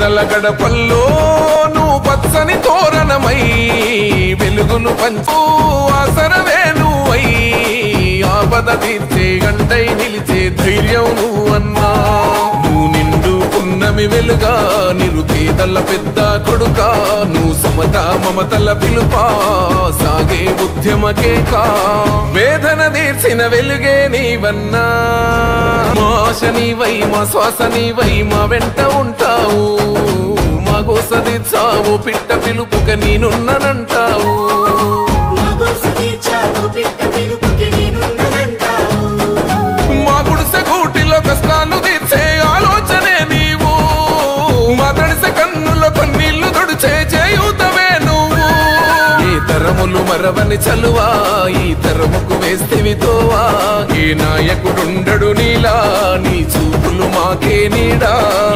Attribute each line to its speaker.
Speaker 1: పేదల గడపల్లో నువ్వు పచ్చని తోరణమై వెలుగును పంచు ఆసరవే నువ్వై ఆపద తీర్చే గంటై నిలిచే ధైర్యం నువ్వన్నా నువ్వు నిండు పున్నమి వెలుగా నిరుపేదల పెద్ద కొడుక నువ్వు సమత మమతల పిలుపా సాగే ఉద్యమకే కా వేదన తీర్చిన వెలుగే నీవన్నా మా ఆశ నీవై మా శ్వాస నీవై మా వెంట ఉంటావు మా గోస తీర్చావు పిట్ట పిలుపుక నేనున్నానంటావు
Speaker 2: మగోసు తీర్చావు పిట్ట పిలుపుకి నేనున్నానంటావు
Speaker 1: మా గుడిసె గూటిలో కష్టాలు తీర్చే ఆలోచనే నీవు మా తడిసె కన్నులో కన్నీళ్లు తుడిచే చేయూతవే నువ్వు ఈ తరములు మరవని చలువా ఈ తరముకు వేస్తేవి తోవా ఏ నాయకుడుండడు నీలా నీ చూపులు మాకే నీడా